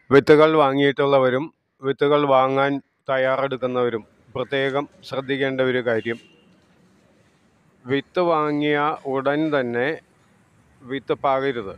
വിത്തുകൾ വാങ്ങിയിട്ടുള്ളവരും വിത്തുകൾ വാങ്ങാൻ തയ്യാറെടുക്കുന്നവരും പ്രത്യേകം ശ്രദ്ധിക്കേണ്ട ഒരു കാര്യം വിത്ത് വാങ്ങിയ ഉടൻ തന്നെ വിത്ത് പാകരുത്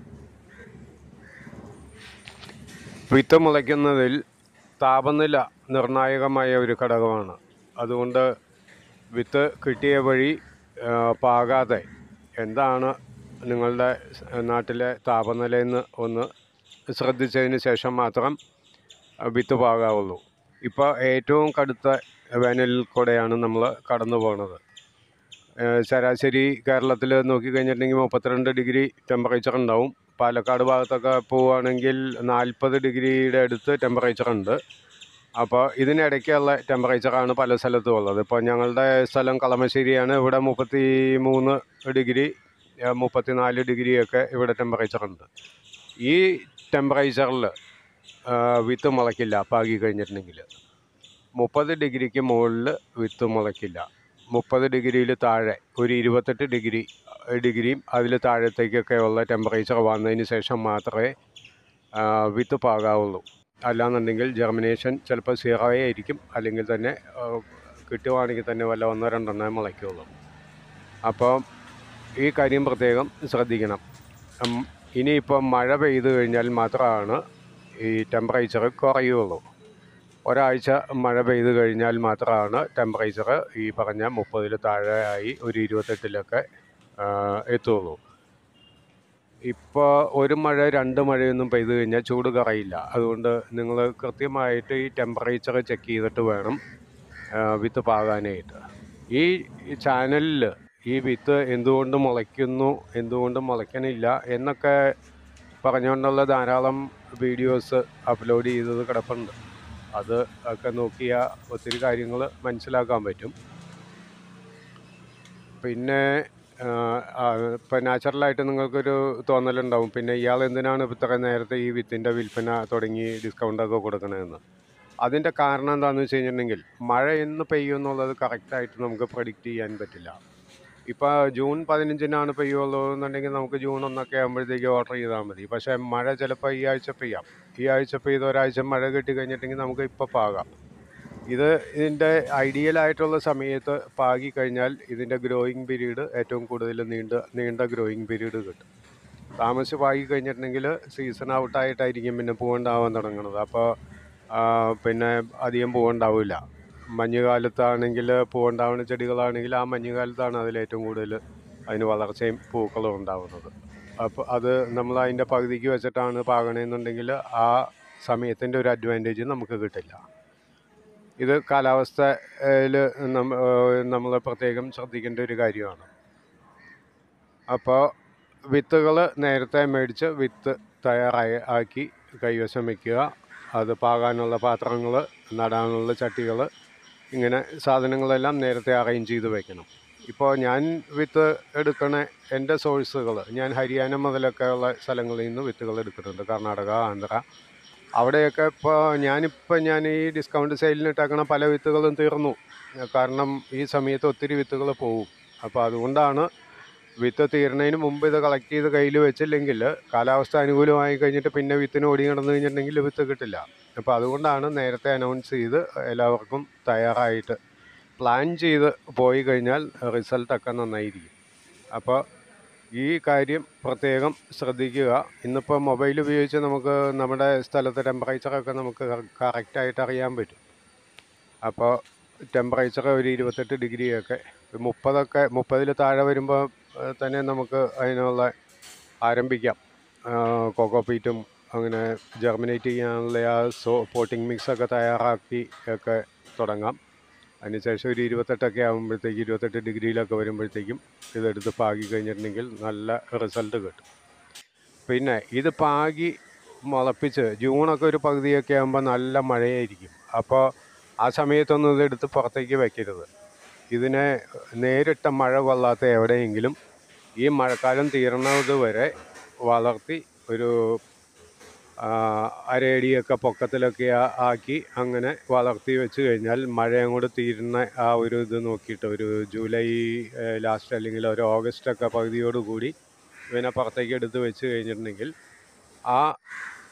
വിത്ത് മുളയ്ക്കുന്നതിൽ താപനില നിർണായകമായ ഒരു ഘടകമാണ് അതുകൊണ്ട് വിത്ത് കിട്ടിയ വഴി ആ, പാകാതെ എന്താണ് നിങ്ങളുടെ നാട്ടിലെ താപനിലയെന്ന് ഒന്ന് ശ്രദ്ധിച്ചതിന് ശേഷം മാത്രം ആ, വിത്ത് പാകാവുള്ളൂ ഇപ്പോൾ ഏറ്റവും കടുത്ത വേനലിൽ കൂടെയാണ് നമ്മൾ കടന്നു പോകുന്നത് ഏഹ് ശരാശരി കേരളത്തിൽ നോക്കിക്കഴിഞ്ഞിട്ടുണ്ടെങ്കിൽ മുപ്പത്തിരണ്ട് ഡിഗ്രി ടെമ്പറേച്ചർ ഉണ്ടാവും പാലക്കാട് ഭാഗത്തൊക്കെ പോവുകയാണെങ്കിൽ നാൽപ്പത് ഡിഗ്രിയുടെ അടുത്ത് ടെമ്പറേച്ചർ ഉണ്ട് അപ്പോൾ ഇതിനിടയ്ക്കുള്ള ടെമ്പറേച്ചറാണ് പല സ്ഥലത്തും ഉള്ളത് ഇപ്പോൾ ഞങ്ങളുടെ സ്ഥലം കളമശ്ശേരിയാണ് ഇവിടെ മുപ്പത്തി മൂന്ന് ഡിഗ്രി മുപ്പത്തി നാല് ഡിഗ്രിയൊക്കെ ഇവിടെ ടെമ്പറേച്ചർ ഉണ്ട് ഈ ടെമ്പറേച്ചറിൽ വിത്ത് മുളയ്ക്കില്ല പാകി കഴിഞ്ഞിട്ടുണ്ടെങ്കിൽ മുപ്പത് ഡിഗ്രിക്ക് മുകളിൽ വിത്ത് മുളയ്ക്കില്ല മുപ്പത് ഡിഗ്രിയിൽ താഴെ ഒരു ഇരുപത്തെട്ട് ഡിഗ്രി ഡിഗ്രിയും അതിൽ താഴത്തേക്കൊക്കെ ഉള്ള ടെമ്പറേച്ചർ വന്നതിന് ശേഷം മാത്രമേ ആ, വിത്ത് പാകാവുള്ളൂ അല്ലാന്നുണ്ടെങ്കിൽ ജെർമിനേഷൻ ചിലപ്പോൾ സീറോ ആയിരിക്കും അല്ലെങ്കിൽ തന്നെ ആ, കിട്ടുവാണെങ്കിൽ തന്നെ വല്ല ഒന്നോ രണ്ടെണ്ണേ മുളയ്ക്കുള്ളൂ അപ്പോൾ ഈ കാര്യം പ്രത്യേകം ശ്രദ്ധിക്കണം ഉം, ഇനിയിപ്പം മഴ പെയ്തു കഴിഞ്ഞാൽ മാത്രമാണ് ഈ ടെമ്പറേച്ചർ കുറയുള്ളൂ ഒരാഴ്ച മഴ പെയ്തു കഴിഞ്ഞാൽ മാത്രമാണ് ടെമ്പറേച്ചർ ഈ പറഞ്ഞ മുപ്പതിൽ താഴെ ആയി ഒരു ഇരുപത്തെട്ടിലൊക്കെ ആ, എത്തുള്ളൂ ഇപ്പോൾ ഒരു മഴ രണ്ട് മഴയൊന്നും പെയ്തു കഴിഞ്ഞാൽ ചൂട് കുറയില്ല അതുകൊണ്ട് നിങ്ങൾ കൃത്യമായിട്ട് ഈ ടെമ്പറേച്ചർ ചെക്ക് ചെയ്തിട്ട് വേണം ആ, വിത്ത് പാകാനായിട്ട് ഈ ചാനലിൽ ഈ വിത്ത് എന്തുകൊണ്ട് മുളയ്ക്കുന്നു എന്തുകൊണ്ട് മുളയ്ക്കണില്ല എന്നൊക്കെ പറഞ്ഞുകൊണ്ടുള്ള ധാരാളം വീഡിയോസ് അപ്ലോഡ് ചെയ്തത് കിടപ്പുണ്ട് അത് ഒക്കെ നോക്കിയാൽ ഒത്തിരി കാര്യങ്ങൾ മനസ്സിലാക്കാൻ പറ്റും പിന്നെ ഇപ്പം നാച്ചുറലായിട്ട് നിങ്ങൾക്കൊരു തോന്നലുണ്ടാവും പിന്നെ ഇയാൾ എന്തിനാണ് ഇത്ര നേരത്തെ ഈ വിത്തിൻ്റെ വിൽപ്പന തുടങ്ങി ഡിസ്കൗണ്ടൊക്കെ കൊടുക്കണതെന്ന് അതിൻ്റെ കാരണം എന്താണെന്ന് വെച്ച് കഴിഞ്ഞിട്ടുണ്ടെങ്കിൽ മഴ എന്ന് പെയ്യും എന്നുള്ളത് കറക്റ്റായിട്ട് നമുക്ക് പ്രഡിക്റ്റ് ചെയ്യാൻ പറ്റില്ല ഇപ്പോൾ ജൂൺ പതിനഞ്ചിനാണ് പെയ്യുള്ളൂ എന്നുണ്ടെങ്കിൽ നമുക്ക് ജൂൺ ഒന്നൊക്കെ ആകുമ്പോഴത്തേക്ക് ഓർഡർ ചെയ്താൽ മതി പക്ഷേ മഴ ചിലപ്പോൾ ഈ ആഴ്ച പെയ്യാം ഈ ആഴ്ച പെയ്ത് ഒരാഴ്ച മഴ കിട്ടി കഴിഞ്ഞിട്ടുണ്ടെങ്കിൽ നമുക്ക് ഇപ്പോൾ പാകാം ഇത് ഇതിൻ്റെ ഐഡിയൽ ആയിട്ടുള്ള സമയത്ത് പാകി കഴിഞ്ഞാൽ ഇതിൻ്റെ ഗ്രോയിങ് പീരീഡ് ഏറ്റവും കൂടുതൽ നീണ്ട നീണ്ട ഗ്രോയിങ് പീരീഡ് കിട്ടും താമസിച്ച് പാകി കഴിഞ്ഞിട്ടുണ്ടെങ്കിൽ സീസൺ ഔട്ടായിട്ടായിരിക്കും പിന്നെ പൂവുണ്ടാവാൻ തുടങ്ങുന്നത് അപ്പോൾ പിന്നെ അധികം പൂവുണ്ടാവില്ല മഞ്ഞുകാലത്താണെങ്കിൽ പൂവുണ്ടാവുന്ന ചെടികളാണെങ്കിൽ ആ മഞ്ഞുകാലത്താണ് അതിൽ ഏറ്റവും കൂടുതൽ അതിന് വളർച്ചയും പൂക്കളും ഉണ്ടാവുന്നത് അപ്പോൾ അത് നമ്മൾ അതിൻ്റെ പകുതിക്ക് വെച്ചിട്ടാണ് പാകണമെന്നുണ്ടെങ്കിൽ ആ സമയത്തിൻ്റെ ഒരു അഡ്വാൻറ്റേജ് നമുക്ക് കിട്ടില്ല ഇത് കാലാവസ്ഥയിൽ നമ്മൾ പ്രത്യേകം ശ്രദ്ധിക്കേണ്ട ഒരു കാര്യമാണ് അപ്പോൾ വിത്തുകൾ നേരത്തെ മേടിച്ച് വിത്ത് തയ്യാറായി ആക്കി കൈവശം വയ്ക്കുക അത് പാകാനുള്ള പാത്രങ്ങൾ നടാനുള്ള ചട്ടികൾ ഇങ്ങനെ സാധനങ്ങളെല്ലാം നേരത്തെ അറേഞ്ച് ചെയ്ത് വെക്കണം ഇപ്പോൾ ഞാൻ വിത്ത് എടുക്കണ എൻ്റെ സോഴ്സുകൾ ഞാൻ ഹരിയാന മുതലൊക്കെ ഉള്ള സ്ഥലങ്ങളിൽ നിന്ന് വിത്തുകൾ എടുക്കുന്നുണ്ട് കർണാടക ആന്ധ്ര അവിടെയൊക്കെ ഇപ്പോൾ ഞാനിപ്പോൾ ഞാൻ ഈ ഡിസ്കൗണ്ട് സെയിലിന് ഇട്ടേക്കണ പല വിത്തുകളും തീർന്നു കാരണം ഈ സമയത്ത് ഒത്തിരി വിത്തുകൾ പോവും അപ്പോൾ അതുകൊണ്ടാണ് വിത്ത് തീരുന്നതിന് മുമ്പ് ഇത് കളക്ട് ചെയ്ത് കയ്യിൽ വെച്ചില്ലെങ്കിൽ കാലാവസ്ഥ അനുകൂലമായി കഴിഞ്ഞിട്ട് പിന്നെ വിത്തിന് ഓടി നടന്നു കഴിഞ്ഞിട്ടുണ്ടെങ്കിൽ വിത്ത് കിട്ടില്ല അപ്പോൾ അതുകൊണ്ടാണ് നേരത്തെ അനൗൺസ് ചെയ്ത് എല്ലാവർക്കും തയ്യാറായിട്ട് പ്ലാൻ ചെയ്ത് പോയി കഴിഞ്ഞാൽ റിസൾട്ടൊക്കെ നന്നായിരിക്കും അപ്പോൾ ഈ കാര്യം പ്രത്യേകം ശ്രദ്ധിക്കുക ഇന്നിപ്പോൾ മൊബൈൽ ഉപയോഗിച്ച് നമുക്ക് നമ്മുടെ സ്ഥലത്തെ ടെമ്പറേച്ചറൊക്കെ നമുക്ക് കറക്റ്റായിട്ട് അറിയാൻ പറ്റും അപ്പോൾ ടെമ്പറേച്ചർ ഒരു ഇരുപത്തെട്ട് ഡിഗ്രിയൊക്കെ മുപ്പതൊക്കെ മുപ്പതിൽ താഴെ വരുമ്പോൾ ഏഹ്, തന്നെ നമുക്ക് അതിനുള്ള ആരംഭിക്കാം കോക്കോപീറ്റും അങ്ങനെ ജെർമിനേറ്റ് ചെയ്യാനുള്ള ആ സോ പോട്ടിംഗ് മിക്സൊക്കെ തയ്യാറാക്കി ഒക്കെ തുടങ്ങാം അതിനുശേഷം ഒരു ഇരുപത്തെട്ടൊക്കെ ആകുമ്പോഴത്തേക്ക് ഇരുപത്തെട്ട് ഡിഗ്രിയിലൊക്കെ വരുമ്പോഴത്തേക്കും ഇതെടുത്ത് പാകി കഴിഞ്ഞിട്ടുണ്ടെങ്കിൽ നല്ല റിസൾട്ട് കിട്ടും പിന്നെ ഇത് പാകി മുളപ്പിച്ച് ജൂണൊക്കെ ഒരു പകുതിയൊക്കെ ആകുമ്പോൾ നല്ല മഴയായിരിക്കും അപ്പോൾ ആ സമയത്തൊന്നും ഇതെടുത്ത് പുറത്തേക്ക് വെക്കരുത് ഇതിനെ നേരിട്ട മഴ കൊള്ളാത്ത എവിടെയെങ്കിലും ഈ മഴക്കാലം തീരണത് വരെ വളർത്തി ഒരു ആ, അരയടിയൊക്കെ പൊക്കത്തിലൊക്കെ ആ- ആക്കി അങ്ങനെ വളർത്തി വെച്ച് കഴിഞ്ഞാൽ മഴ അങ്ങോട്ട് തീരുന്ന ആ ഒരു ഇത് നോക്കിയിട്ട് ഒരു ജൂലൈ ലാസ്റ്റ് അല്ലെങ്കിൽ ഒരു ഓഗസ്റ്റ് ഒക്കെ പകുതിയോട് കൂടി ഇതിനെ പുറത്തേക്ക് എടുത്ത് വെച്ച് കഴിഞ്ഞിട്ടുണ്ടെങ്കിൽ ആ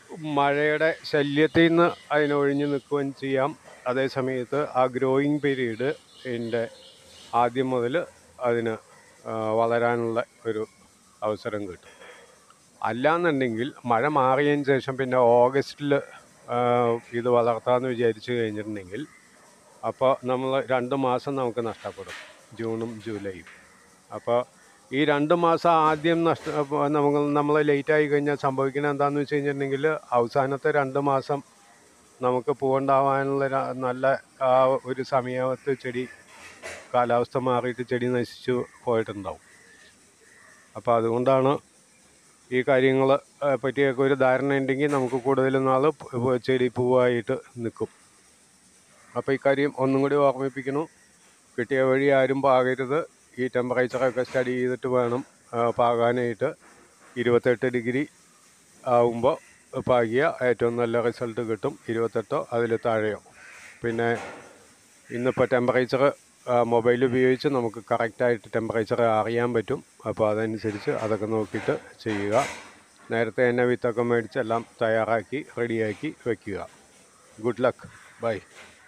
മഴയുടെ ശല്യത്തിൽ നിന്ന് അതിനൊഴിഞ്ഞ് നിൽക്കുകയും ചെയ്യാം അതേ സമയത്ത് ആ ഗ്രോയിങ് പീരീഡ് എൻ്റെ ആദ്യം മുതൽ അതിന് ആ, വളരാനുള്ള ഒരു അവസരം കിട്ടും അല്ലാന്നുണ്ടെങ്കിൽ മഴ മാറിയതിന് ശേഷം പിന്നെ ഓഗസ്റ്റിൽ ഇത് വളർത്താമെന്ന് വിചാരിച്ചു കഴിഞ്ഞിട്ടുണ്ടെങ്കിൽ അപ്പോൾ നമ്മൾ രണ്ട് മാസം നമുക്ക് നഷ്ടപ്പെടും ജൂണും ജൂലൈയും അപ്പോൾ ഈ രണ്ട് മാസം ആദ്യം നഷ്ട അപ്പോൾ നമുക്ക് നമ്മൾ ലേറ്റ് ആയി കഴിഞ്ഞാൽ സംഭവിക്കുന്നത് എന്താണെന്ന് വെച്ച് കഴിഞ്ഞിട്ടുണ്ടെങ്കിൽ അവസാനത്തെ രണ്ട് മാസം നമുക്ക് പൂവുണ്ടാവാനുള്ള ര- നല്ല ആ ഒരു സമയത്ത് ചെടി കാലാവസ്ഥ മാറിയിട്ട് ചെടി നശിച്ചു പോയിട്ടുണ്ടാവും അപ്പോൾ അതുകൊണ്ടാണ് ഈ കാര്യങ്ങൾ പറ്റിയൊക്കെ ഒരു ധാരണ ഉണ്ടെങ്കിൽ നമുക്ക് കൂടുതൽ നാൾ ചെടി പൂവായിട്ട് നിൽക്കും അപ്പോൾ ഇക്കാര്യം ഒന്നും കൂടി ഓർമ്മിപ്പിക്കുന്നു കിട്ടിയ വഴി ആരും പാകരുത് ഈ ടെമ്പറേച്ചറൊക്കെ സ്റ്റഡി ചെയ്തിട്ട് വേണം ആ, പാകാനായിട്ട് ഇരുപത്തെട്ട് ഡിഗ്രി ആവുമ്പോൾ പാകിയ ഏറ്റവും നല്ല റിസൾട്ട് കിട്ടും ഇരുപത്തെട്ടോ അതിൽ താഴെയോ പിന്നെ ഇന്നിപ്പോൾ ടെമ്പറേച്ചർ മൊബൈൽ ഉപയോഗിച്ച് നമുക്ക് കറക്റ്റായിട്ട് ടെമ്പറേച്ചർ അറിയാൻ പറ്റും അപ്പോൾ അതനുസരിച്ച് അതൊക്കെ നോക്കിയിട്ട് ചെയ്യുക നേരത്തെ തന്നെ വിത്തൊക്കെ മേടിച്ച് എല്ലാം തയ്യാറാക്കി റെഡിയാക്കി വയ്ക്കുക ഗുഡ് ലക്ക് ബൈ